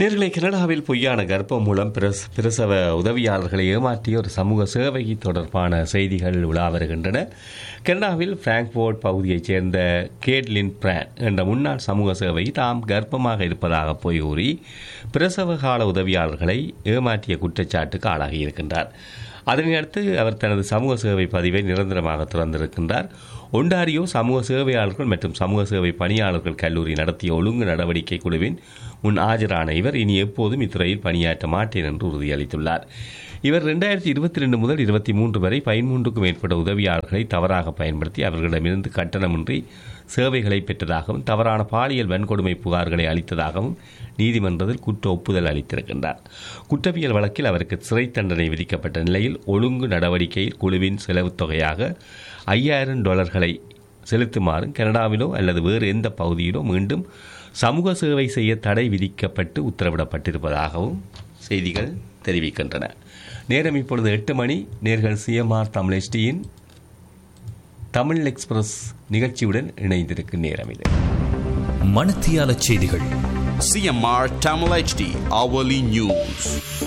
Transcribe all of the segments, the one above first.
நேர்களை கனடாவில் பொய்யான கர்ப்பம் மூலம் பிரஸ் பிரசவ உதவியாளர்களை ஏமாற்றிய ஒரு சமூக சேவை தொடர்பான செய்திகள் உலா வருகின்றன கனடாவில் பிராங்க்போர்ட் பகுதியைச் சேர்ந்த கேட்லின் பிரான் என்ற முன்னாள் சமூக சேவை தாம் கர்ப்பமாக இருப்பதாக பொய் கூறி பிரசவ கால உதவியாளர்களை ஏமாற்றிய குற்றச்சாட்டுக்கு ஆளாகியிருக்கின்றார் அதனையடுத்து அவர் தனது சமூக சேவை பதிவை நிரந்தரமாக திறந்திருக்கின்றார் ஒண்டாரியோ சமூக சேவையாளர்கள் மற்றும் சமூக சேவை பணியாளர்கள் கல்லூரி நடத்திய ஒழுங்கு நடவடிக்கை குழுவின் முன் ஆஜரான இவர் இனி எப்போதும் இத்துறையில் பணியாற்ற மாட்டேன் என்று உறுதியளித்துள்ளார் இவர் இரண்டாயிரத்தி இருபத்தி ரெண்டு முதல் இருபத்தி மூன்று வரை பதிமூன்றுக்கும் மேற்பட்ட உதவியாளர்களை தவறாக பயன்படுத்தி அவர்களிடமிருந்து கட்டணமின்றி சேவைகளை பெற்றதாகவும் தவறான பாலியல் வன்கொடுமை புகார்களை அளித்ததாகவும் நீதிமன்றத்தில் குற்ற ஒப்புதல் அளித்திருக்கின்றார் குற்றவியல் வழக்கில் அவருக்கு சிறை தண்டனை விதிக்கப்பட்ட நிலையில் ஒழுங்கு நடவடிக்கையில் குழுவின் செலவுத் தொகையாக ஐயாயிரம் டாலர்களை செலுத்துமாறும் கனடாவிலோ அல்லது வேறு எந்த பகுதியிலோ மீண்டும் சமூக சேவை செய்ய தடை விதிக்கப்பட்டு உத்தரவிடப்பட்டிருப்பதாகவும் செய்திகள் தெரிவிக்கின்றன நேரம் இப்பொழுது எட்டு மணி நேர்கள் சிஎம்ஆர் தமிழ் எஸ்டியின் தமிழ் எக்ஸ்பிரஸ் நிகழ்ச்சியுடன் இணைந்திருக்கும் நேரம் இது மணத்தியால செய்திகள் CMR Tamil HD Hourly News.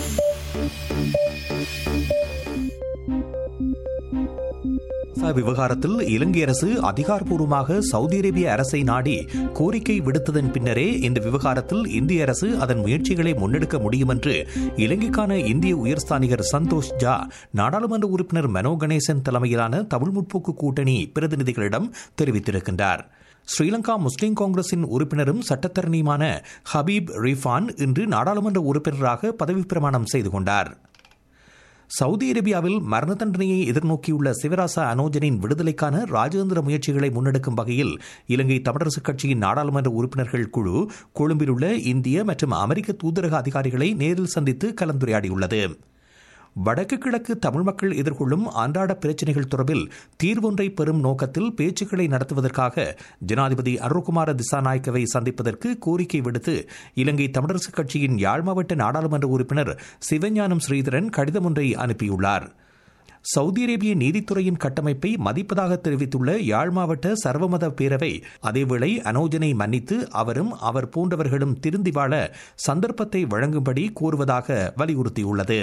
காசா விவகாரத்தில் இலங்கை அரசு அதிகாரப்பூர்வமாக சவுதி அரேபிய அரசை நாடி கோரிக்கை விடுத்ததன் பின்னரே இந்த விவகாரத்தில் இந்திய அரசு அதன் முயற்சிகளை முன்னெடுக்க முடியும் என்று இலங்கைக்கான இந்திய உயர்ஸ்தானிகர் சந்தோஷ் ஜா நாடாளுமன்ற உறுப்பினர் மனோ கணேசன் தலைமையிலான தமிழ் முற்போக்கு கூட்டணி பிரதிநிதிகளிடம் தெரிவித்திருக்கின்றார் ஸ்ரீலங்கா முஸ்லிம் காங்கிரசின் உறுப்பினரும் சட்டத்தரணியுமான ஹபீப் ரிஃபான் இன்று நாடாளுமன்ற உறுப்பினராக பதவி பிரமாணம் செய்து கொண்டார் சவுதி அரேபியாவில் மரண தண்டனையை எதிர்நோக்கியுள்ள சிவராசா அனோஜனின் விடுதலைக்கான ராஜேந்திர முயற்சிகளை முன்னெடுக்கும் வகையில் இலங்கை தமிழரசுக் கட்சியின் நாடாளுமன்ற உறுப்பினர்கள் குழு கொழும்பில் உள்ள இந்திய மற்றும் அமெரிக்க தூதரக அதிகாரிகளை நேரில் சந்தித்து கலந்துரையாடியுள்ளது வடக்கு கிழக்கு தமிழ் மக்கள் எதிர்கொள்ளும் அன்றாட பிரச்சினைகள் தொடர்பில் தீர்வொன்றை பெறும் நோக்கத்தில் பேச்சுக்களை நடத்துவதற்காக ஜனாதிபதி அருள்குமார திசாநாயக்கவை சந்திப்பதற்கு கோரிக்கை விடுத்து இலங்கை தமிழரசுக் கட்சியின் யாழ் மாவட்ட நாடாளுமன்ற உறுப்பினர் சிவஞானம் ஸ்ரீதரன் கடிதம் ஒன்றை அனுப்பியுள்ளார் சவுதி அரேபிய நீதித்துறையின் கட்டமைப்பை மதிப்பதாக தெரிவித்துள்ள யாழ் மாவட்ட சர்வமத பேரவை அதேவேளை அனோஜனை மன்னித்து அவரும் அவர் போன்றவர்களும் திருந்தி வாழ சந்தர்ப்பத்தை வழங்கும்படி கோருவதாக வலியுறுத்தியுள்ளது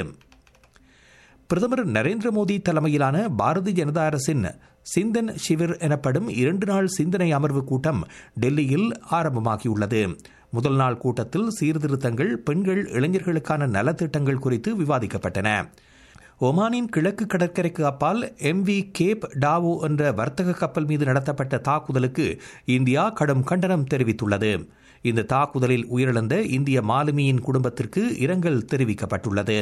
பிரதமர் நரேந்திர மோடி தலைமையிலான பாரதிய ஜனதா அரசின் சிந்தன் சிவிர் எனப்படும் இரண்டு நாள் சிந்தனை அமர்வு கூட்டம் டெல்லியில் ஆரம்பமாகியுள்ளது முதல் நாள் கூட்டத்தில் சீர்திருத்தங்கள் பெண்கள் இளைஞர்களுக்கான நலத்திட்டங்கள் குறித்து விவாதிக்கப்பட்டன ஒமானின் கிழக்கு கடற்கரைக்கு அப்பால் எம் வி கேப் டாவோ என்ற வர்த்தக கப்பல் மீது நடத்தப்பட்ட தாக்குதலுக்கு இந்தியா கடும் கண்டனம் தெரிவித்துள்ளது இந்த தாக்குதலில் உயிரிழந்த இந்திய மாலுமியின் குடும்பத்திற்கு இரங்கல் தெரிவிக்கப்பட்டுள்ளது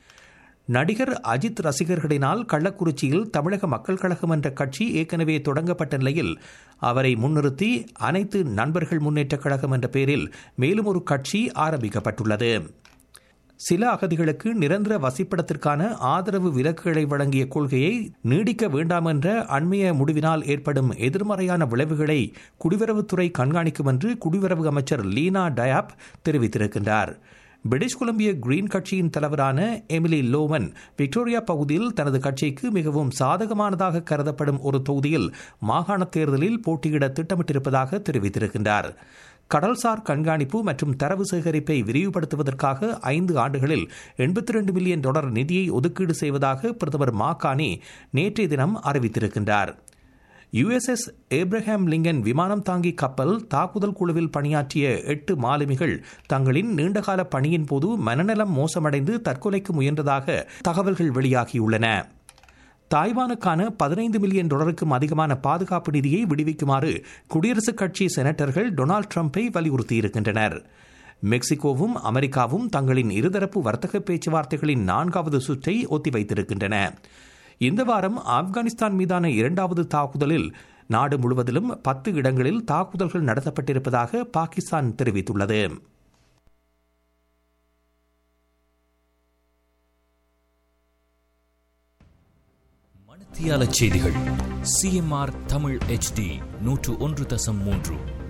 நடிகர் அஜித் ரசிகர்களினால் கள்ளக்குறிச்சியில் தமிழக மக்கள் கழகம் என்ற கட்சி ஏற்கனவே தொடங்கப்பட்ட நிலையில் அவரை முன்னிறுத்தி அனைத்து நண்பர்கள் முன்னேற்றக் கழகம் என்ற பெயரில் மேலும் ஒரு கட்சி ஆரம்பிக்கப்பட்டுள்ளது சில அகதிகளுக்கு நிரந்தர வசிப்பிடத்திற்கான ஆதரவு விலக்குகளை வழங்கிய கொள்கையை நீடிக்க வேண்டாம் என்ற அண்மைய முடிவினால் ஏற்படும் எதிர்மறையான விளைவுகளை குடிவரவுத்துறை கண்காணிக்கும் என்று குடிவரவு அமைச்சர் லீனா டயாப் தெரிவித்திருக்கின்றார் பிரிட்டிஷ் கொலம்பிய கிரீன் கட்சியின் தலைவரான எமிலி லோவன் விக்டோரியா பகுதியில் தனது கட்சிக்கு மிகவும் சாதகமானதாக கருதப்படும் ஒரு தொகுதியில் மாகாண தேர்தலில் போட்டியிட திட்டமிட்டிருப்பதாக தெரிவித்திருக்கின்றார் கடல்சார் கண்காணிப்பு மற்றும் தரவு சேகரிப்பை விரிவுபடுத்துவதற்காக ஐந்து ஆண்டுகளில் எண்பத்தி ரெண்டு மில்லியன் டாலர் நிதியை ஒதுக்கீடு செய்வதாக பிரதமர் மாகாணி நேற்றைய தினம் அறிவித்திருக்கின்றார் யுஎஸ்எஸ் ஏப்ரஹாம் லிங்கன் விமானம் தாங்கி கப்பல் தாக்குதல் குழுவில் பணியாற்றிய எட்டு மாலுமிகள் தங்களின் நீண்டகால பணியின் போது மனநலம் மோசமடைந்து தற்கொலைக்கு முயன்றதாக தகவல்கள் வெளியாகியுள்ளன தாய்வானுக்கான பதினைந்து மில்லியன் டாலருக்கும் அதிகமான பாதுகாப்பு நிதியை விடுவிக்குமாறு குடியரசுக் கட்சி செனட்டர்கள் டொனால்டு டிரம்பை வலியுறுத்தியிருக்கின்றனர் மெக்சிகோவும் அமெரிக்காவும் தங்களின் இருதரப்பு வர்த்தக பேச்சுவார்த்தைகளின் நான்காவது சுற்றை ஒத்திவைத்திருக்கின்றன இந்த வாரம் ஆப்கானிஸ்தான் மீதான இரண்டாவது தாக்குதலில் நாடு முழுவதிலும் பத்து இடங்களில் தாக்குதல்கள் நடத்தப்பட்டிருப்பதாக பாகிஸ்தான் தெரிவித்துள்ளது மணத்தியால செய்திகள் சிஎம்ஆர் தமிழ் HD நூற்று ஒன்று தசம் மூன்று